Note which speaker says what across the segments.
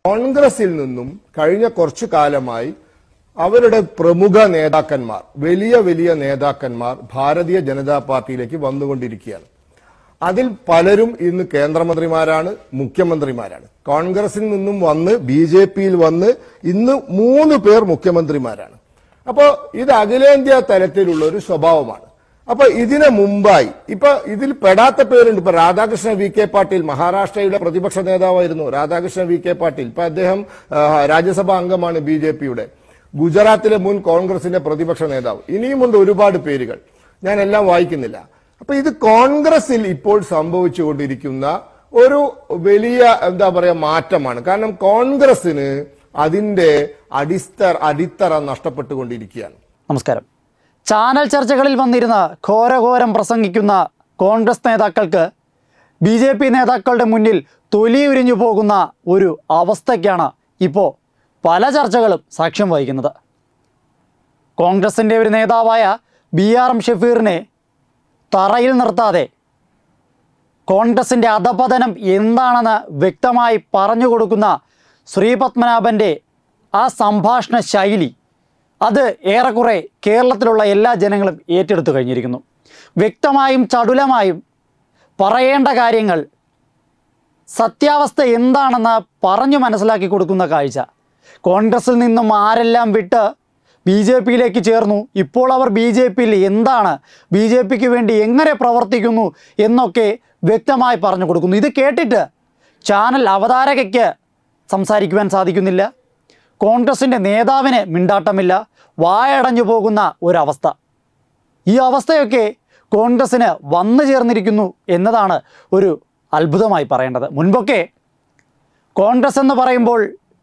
Speaker 1: കോൺഗ്രസിൽ നിന്നും കഴിഞ്ഞ കുറച്ചു കാലമായി അവരുടെ പ്രമുഖ നേതാക്കന്മാർ വലിയ വലിയ നേതാക്കന്മാർ ഭാരതീയ ജനതാ പാർട്ടിയിലേക്ക് വന്നുകൊണ്ടിരിക്കുകയാണ് അതിൽ പലരും ഇന്ന് കേന്ദ്രമന്ത്രിമാരാണ് മുഖ്യമന്ത്രിമാരാണ് കോൺഗ്രസിൽ നിന്നും വന്ന് ബി ജെ പിയിൽ വന്ന് ഇന്ന് മൂന്ന് പേർ മുഖ്യമന്ത്രിമാരാണ് അപ്പോ ഇത് അഖിലേന്ത്യാ തലത്തിലുള്ള ഒരു സ്വഭാവമാണ് അപ്പൊ ഇതിന് മുമ്പായി ഇപ്പൊ ഇതിൽ പെടാത്ത പേരുണ്ട് ഇപ്പൊ രാധാകൃഷ്ണ വി കെ പാട്ടീൽ മഹാരാഷ്ട്രയുടെ പ്രതിപക്ഷ നേതാവായിരുന്നു രാധാകൃഷ്ണ വി കെ പാട്ടീൽ ഇപ്പൊ അദ്ദേഹം ആ, രാജ്യസഭാ അംഗമാണ് ബി ജെ പിയുടെ ഗുജറാത്തിലെ മുൻ കോൺഗ്രസിന്റെ പ്രതിപക്ഷ നേതാവ് ഇനിയുമുണ്ട് ഒരുപാട് പേരുകൾ ഞാൻ എല്ലാം വായിക്കുന്നില്ല അപ്പൊ ഇത് കോൺഗ്രസിൽ ഇപ്പോൾ സംഭവിച്ചുകൊണ്ടിരിക്കുന്ന ഒരു വലിയ എന്താ പറയാ മാറ്റമാണ് കാരണം കോൺഗ്രസിന് അതിന്റെ അടിസ്ഥ അടിത്തറ നഷ്ടപ്പെട്ടുകൊണ്ടിരിക്കുകയാണ്
Speaker 2: നമസ്കാരം ചാനൽ ചർച്ചകളിൽ വന്നിരുന്ന ഘോരഘോരം പ്രസംഗിക്കുന്ന കോൺഗ്രസ് നേതാക്കൾക്ക് ബി ജെ പി നേതാക്കളുടെ മുന്നിൽ തൊലിയുരിഞ്ഞു പോകുന്ന ഒരു അവസ്ഥയ്ക്കാണ് ഇപ്പോൾ പല ചർച്ചകളും സാക്ഷ്യം വഹിക്കുന്നത് കോൺഗ്രസിൻ്റെ ഒരു നേതാവായ ബി ആർ എം ഷഫീറിനെ തറയിൽ നിർത്താതെ കോൺഗ്രസിൻ്റെ അധപതനം എന്താണെന്ന് വ്യക്തമായി പറഞ്ഞു കൊടുക്കുന്ന ശ്രീപത്മനാഭൻ്റെ ആ സംഭാഷണ ശൈലി അത് ഏറെക്കുറെ കേരളത്തിലുള്ള എല്ലാ ജനങ്ങളും ഏറ്റെടുത്തു കഴിഞ്ഞിരിക്കുന്നു വ്യക്തമായും ചടുലമായും പറയേണ്ട കാര്യങ്ങൾ സത്യാവസ്ഥ എന്താണെന്ന് പറഞ്ഞു മനസ്സിലാക്കി കൊടുക്കുന്ന കാഴ്ച കോൺഗ്രസിൽ നിന്നും ആരെല്ലാം വിട്ട് ബി ജെ പിയിലേക്ക് ചേർന്നു ഇപ്പോൾ അവർ ബി ജെ പിയിൽ എന്താണ് ബി ജെ പിക്ക് വേണ്ടി എങ്ങനെ പ്രവർത്തിക്കുന്നു എന്നൊക്കെ വ്യക്തമായി പറഞ്ഞു കൊടുക്കുന്നു ഇത് കേട്ടിട്ട് ചാനൽ അവതാരകയ്ക്ക് സംസാരിക്കുവാൻ സാധിക്കുന്നില്ല കോൺഗ്രസിൻ്റെ നേതാവിന് മിണ്ടാട്ടമില്ല വായടഞ്ഞു പോകുന്ന ഒരവസ്ഥ ഈ അവസ്ഥയൊക്കെ കോൺഗ്രസ്സിന് വന്നു ചേർന്നിരിക്കുന്നു എന്നതാണ് ഒരു അത്ഭുതമായി പറയേണ്ടത് മുൻപൊക്കെ കോൺഗ്രസ് എന്ന് പറയുമ്പോൾ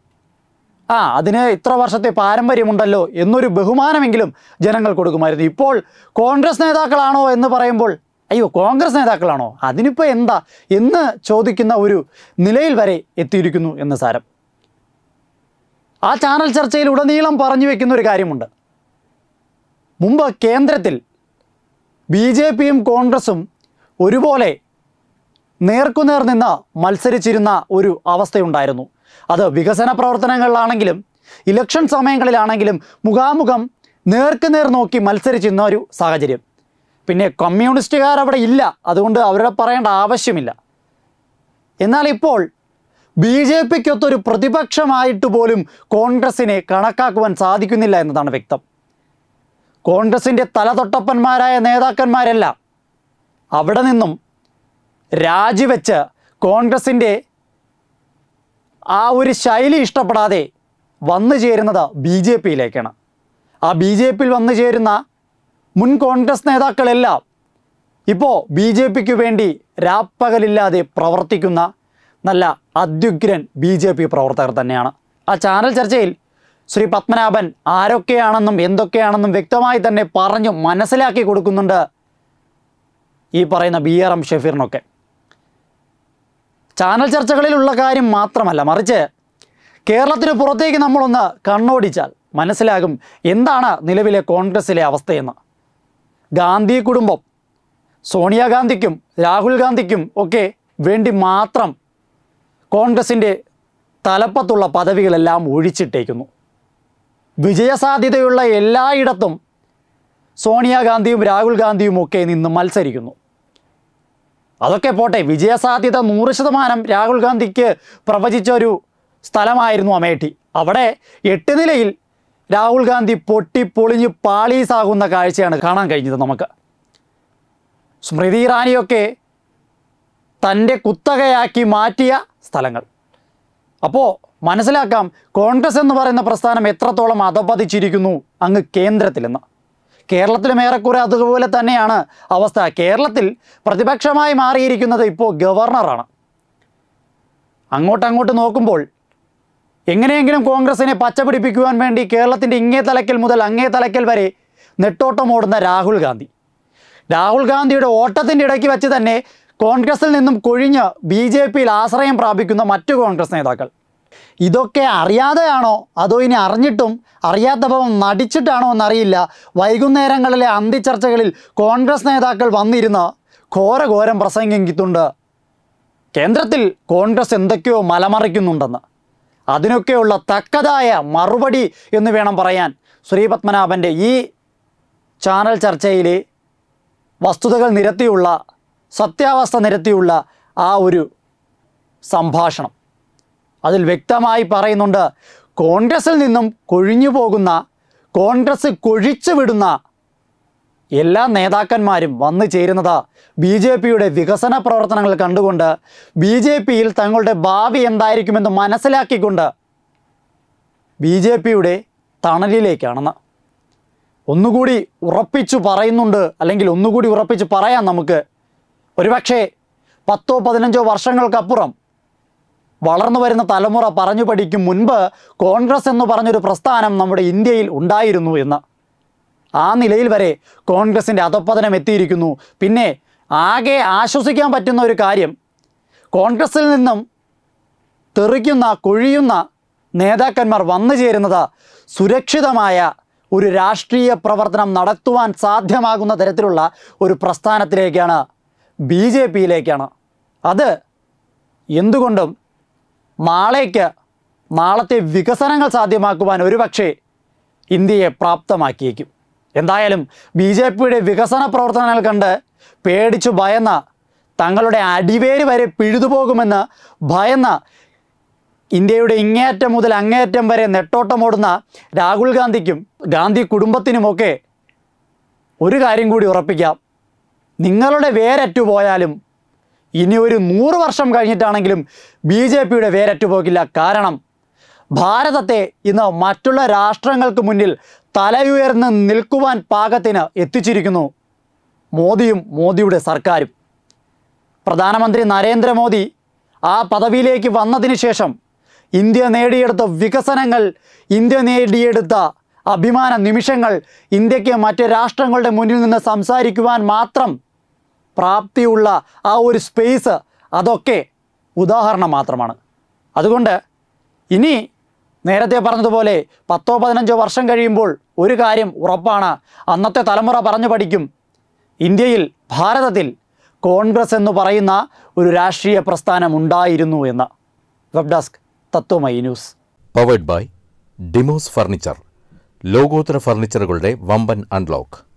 Speaker 2: ആ അതിന് ഇത്ര വർഷത്തെ പാരമ്പര്യമുണ്ടല്ലോ എന്നൊരു ബഹുമാനമെങ്കിലും ജനങ്ങൾ കൊടുക്കുമായിരുന്നു ഇപ്പോൾ കോൺഗ്രസ് നേതാക്കളാണോ എന്ന് പറയുമ്പോൾ അയ്യോ കോൺഗ്രസ് നേതാക്കളാണോ അതിനിപ്പോൾ എന്താ എന്ന് ചോദിക്കുന്ന ഒരു നിലയിൽ വരെ എത്തിയിരിക്കുന്നു എന്ന് സാരം ആ ചാനൽ ചർച്ചയിൽ ഉടനീളം പറഞ്ഞു വെക്കുന്ന ഒരു കാര്യമുണ്ട് മുമ്പ് കേന്ദ്രത്തിൽ ബി ജെ പിയും കോൺഗ്രസും ഒരുപോലെ നേർക്കുനേർ നിന്ന് മത്സരിച്ചിരുന്ന ഒരു അവസ്ഥയുണ്ടായിരുന്നു അത് വികസന പ്രവർത്തനങ്ങളിലാണെങ്കിലും ഇലക്ഷൻ സമയങ്ങളിലാണെങ്കിലും മുഖാമുഖം നേർക്കുനേർ നോക്കി മത്സരിച്ചിരുന്ന ഒരു സാഹചര്യം പിന്നെ കമ്മ്യൂണിസ്റ്റുകാർ അവിടെ ഇല്ല അതുകൊണ്ട് അവരുടെ പറയേണ്ട ആവശ്യമില്ല എന്നാൽ ഇപ്പോൾ ബി ജെ പിക്കൊത്തൊരു പ്രതിപക്ഷമായിട്ട് പോലും കോൺഗ്രസിനെ കണക്കാക്കുവാൻ സാധിക്കുന്നില്ല എന്നതാണ് വ്യക്തം കോൺഗ്രസിൻ്റെ തലതൊട്ടപ്പന്മാരായ നേതാക്കന്മാരെല്ലാം അവിടെ നിന്നും രാജിവെച്ച് കോൺഗ്രസിൻ്റെ ആ ഒരു ശൈലി ഇഷ്ടപ്പെടാതെ വന്നു ചേരുന്നത് ബി ജെ പിയിലേക്കാണ് ആ ബി ജെ പിയിൽ വന്നു ചേരുന്ന മുൻ കോൺഗ്രസ് നേതാക്കളെല്ലാം ഇപ്പോൾ ബി ജെ പിക്ക് വേണ്ടി രാപ്പകലില്ലാതെ പ്രവർത്തിക്കുന്ന നല്ല അത്യുഗ്രൻ ബി ജെ പി പ്രവർത്തകർ തന്നെയാണ് ആ ചാനൽ ചർച്ചയിൽ ശ്രീ പത്മനാഭൻ ആരൊക്കെയാണെന്നും എന്തൊക്കെയാണെന്നും വ്യക്തമായി തന്നെ പറഞ്ഞു മനസ്സിലാക്കി കൊടുക്കുന്നുണ്ട് ഈ പറയുന്ന ബി ആർ എം ഷഫീറിനൊക്കെ ചാനൽ ചർച്ചകളിലുള്ള കാര്യം മാത്രമല്ല മറിച്ച് കേരളത്തിന് പുറത്തേക്ക് നമ്മളൊന്ന് കണ്ണോടിച്ചാൽ മനസ്സിലാകും എന്താണ് നിലവിലെ കോൺഗ്രസിലെ അവസ്ഥയെന്ന് ഗാന്ധി കുടുംബം സോണിയാഗാന്ധിക്കും രാഹുൽ ഗാന്ധിക്കും ഒക്കെ വേണ്ടി മാത്രം കോൺഗ്രസിൻ്റെ തലപ്പത്തുള്ള പദവികളെല്ലാം ഒഴിച്ചിട്ടേക്കുന്നു വിജയസാധ്യതയുള്ള എല്ലായിടത്തും സോണിയാഗാന്ധിയും രാഹുൽ ഗാന്ധിയും ഒക്കെ നിന്ന് മത്സരിക്കുന്നു അതൊക്കെ പോട്ടെ വിജയസാധ്യത നൂറ് ശതമാനം രാഹുൽ ഗാന്ധിക്ക് പ്രവചിച്ച ഒരു സ്ഥലമായിരുന്നു അമേഠി അവിടെ എട്ട് നിലയിൽ രാഹുൽ ഗാന്ധി പൊട്ടി പൊളിഞ്ഞ് പാളീസാകുന്ന കാഴ്ചയാണ് കാണാൻ കഴിഞ്ഞത് നമുക്ക് സ്മൃതി ഇറാനിയൊക്കെ തൻ്റെ കുത്തകയാക്കി മാറ്റിയ സ്ഥലങ്ങൾ അപ്പോൾ മനസ്സിലാക്കാം കോൺഗ്രസ് എന്ന് പറയുന്ന പ്രസ്ഥാനം എത്രത്തോളം അധപതിച്ചിരിക്കുന്നു അങ്ങ് കേന്ദ്രത്തിലെന്ന് കേരളത്തിലും ഏറെക്കുറെ അതുപോലെ തന്നെയാണ് അവസ്ഥ കേരളത്തിൽ പ്രതിപക്ഷമായി മാറിയിരിക്കുന്നത് ഇപ്പോൾ ഗവർണറാണ് അങ്ങോട്ടങ്ങോട്ട് നോക്കുമ്പോൾ എങ്ങനെയെങ്കിലും കോൺഗ്രസിനെ പച്ചപിടിപ്പിക്കുവാൻ വേണ്ടി കേരളത്തിൻ്റെ ഇങ്ങേ തലക്കൽ മുതൽ അങ്ങേ തലക്കൽ വരെ നെട്ടോട്ടം ഓടുന്ന രാഹുൽ ഗാന്ധി രാഹുൽ ഗാന്ധിയുടെ ഓട്ടത്തിൻ്റെ ഇടയ്ക്ക് വെച്ച് തന്നെ കോൺഗ്രസിൽ നിന്നും കൊഴിഞ്ഞ് ബി ജെ പിയിൽ ആശ്രയം പ്രാപിക്കുന്ന മറ്റു കോൺഗ്രസ് നേതാക്കൾ ഇതൊക്കെ അറിയാതെയാണോ അതോ ഇനി അറിഞ്ഞിട്ടും അറിയാത്ത ഭാവം നടിച്ചിട്ടാണോ എന്നറിയില്ല വൈകുന്നേരങ്ങളിലെ അന്തിച്ചർച്ചകളിൽ കോൺഗ്രസ് നേതാക്കൾ വന്നിരുന്ന് ഘോരഘോരം പ്രസംഗിക്കുന്നുണ്ട് കേന്ദ്രത്തിൽ കോൺഗ്രസ് എന്തൊക്കെയോ മലമറിക്കുന്നുണ്ടെന്ന് അതിനൊക്കെയുള്ള തക്കതായ മറുപടി എന്ന് വേണം പറയാൻ ശ്രീപത്മനാഭൻ്റെ ഈ ചാനൽ ചർച്ചയിൽ വസ്തുതകൾ നിരത്തിയുള്ള സത്യാവസ്ഥ നിരത്തിയുള്ള ആ ഒരു സംഭാഷണം അതിൽ വ്യക്തമായി പറയുന്നുണ്ട് കോൺഗ്രസിൽ നിന്നും കൊഴിഞ്ഞു പോകുന്ന കോൺഗ്രസ് കൊഴിച്ചു വിടുന്ന എല്ലാ നേതാക്കന്മാരും വന്നു ചേരുന്നത് ബി ജെ പിയുടെ വികസന പ്രവർത്തനങ്ങൾ കണ്ടുകൊണ്ട് ബി ജെ പിയിൽ തങ്ങളുടെ ഭാവി എന്തായിരിക്കുമെന്ന് മനസ്സിലാക്കിക്കൊണ്ട് ബി ജെ പിയുടെ തണലിലേക്കാണെന്ന് ഒന്നുകൂടി ഉറപ്പിച്ചു പറയുന്നുണ്ട് അല്ലെങ്കിൽ ഒന്നുകൂടി ഉറപ്പിച്ച് പറയാം നമുക്ക് ഒരുപക്ഷെ പത്തോ പതിനഞ്ചോ വർഷങ്ങൾക്കപ്പുറം വളർന്നു വരുന്ന തലമുറ പറഞ്ഞു പഠിക്കും മുൻപ് കോൺഗ്രസ് എന്ന് പറഞ്ഞൊരു പ്രസ്ഥാനം നമ്മുടെ ഇന്ത്യയിൽ ഉണ്ടായിരുന്നു എന്ന് ആ നിലയിൽ വരെ കോൺഗ്രസിൻ്റെ അധപ്പതനം എത്തിയിരിക്കുന്നു പിന്നെ ആകെ ആശ്വസിക്കാൻ പറ്റുന്ന ഒരു കാര്യം കോൺഗ്രസിൽ നിന്നും തെറിക്കുന്ന കൊഴിയുന്ന നേതാക്കന്മാർ വന്നു ചേരുന്നത് സുരക്ഷിതമായ ഒരു രാഷ്ട്രീയ പ്രവർത്തനം നടത്തുവാൻ സാധ്യമാകുന്ന തരത്തിലുള്ള ഒരു പ്രസ്ഥാനത്തിലേക്കാണ് ബി ജെ പിയിലേക്കാണ് അത് എന്തുകൊണ്ടും നാളേക്ക് നാളത്തെ വികസനങ്ങൾ സാധ്യമാക്കുവാൻ ഒരുപക്ഷെ ഇന്ത്യയെ പ്രാപ്തമാക്കിയേക്കും എന്തായാലും ബി ജെ പിയുടെ വികസന പ്രവർത്തനങ്ങൾ കണ്ട് പേടിച്ചു ഭയന്ന തങ്ങളുടെ അടിവേര് വരെ പിഴുതുപോകുമെന്ന് ഭയന്ന ഇന്ത്യയുടെ ഇങ്ങേയറ്റം മുതൽ അങ്ങേയറ്റം വരെ നെട്ടോട്ടമോടുന്ന രാഹുൽ ഗാന്ധിക്കും ഗാന്ധി കുടുംബത്തിനുമൊക്കെ ഒരു കാര്യം കൂടി ഉറപ്പിക്കാം നിങ്ങളുടെ വേരറ്റു പോയാലും ഇനി ഒരു നൂറ് വർഷം കഴിഞ്ഞിട്ടാണെങ്കിലും ബി ജെ പിയുടെ വേരറ്റു പോകില്ല കാരണം ഭാരതത്തെ ഇന്ന് മറ്റുള്ള രാഷ്ട്രങ്ങൾക്ക് മുന്നിൽ തലയുയർന്ന് നിൽക്കുവാൻ പാകത്തിന് എത്തിച്ചിരിക്കുന്നു മോദിയും മോദിയുടെ സർക്കാരും പ്രധാനമന്ത്രി നരേന്ദ്രമോദി ആ പദവിയിലേക്ക് വന്നതിന് ശേഷം ഇന്ത്യ നേടിയെടുത്ത വികസനങ്ങൾ ഇന്ത്യ നേടിയെടുത്ത അഭിമാന നിമിഷങ്ങൾ ഇന്ത്യക്ക് മറ്റ് രാഷ്ട്രങ്ങളുടെ മുന്നിൽ നിന്ന് സംസാരിക്കുവാൻ മാത്രം പ്രാപ്തിയുള്ള ആ ഒരു സ്പേസ് അതൊക്കെ ഉദാഹരണം മാത്രമാണ് അതുകൊണ്ട് ഇനി നേരത്തെ പറഞ്ഞതുപോലെ പത്തോ പതിനഞ്ചോ വർഷം കഴിയുമ്പോൾ ഒരു കാര്യം ഉറപ്പാണ് അന്നത്തെ തലമുറ പറഞ്ഞു പഠിക്കും ഇന്ത്യയിൽ ഭാരതത്തിൽ കോൺഗ്രസ് എന്ന് പറയുന്ന ഒരു രാഷ്ട്രീയ പ്രസ്ഥാനം ഉണ്ടായിരുന്നു എന്ന് web desk Tatwamayi news
Speaker 3: powered by Demos furniture ലോകോത്തര ഫർണിച്ചറുകളുടെ വമ്പൻ അൺലോക്ക്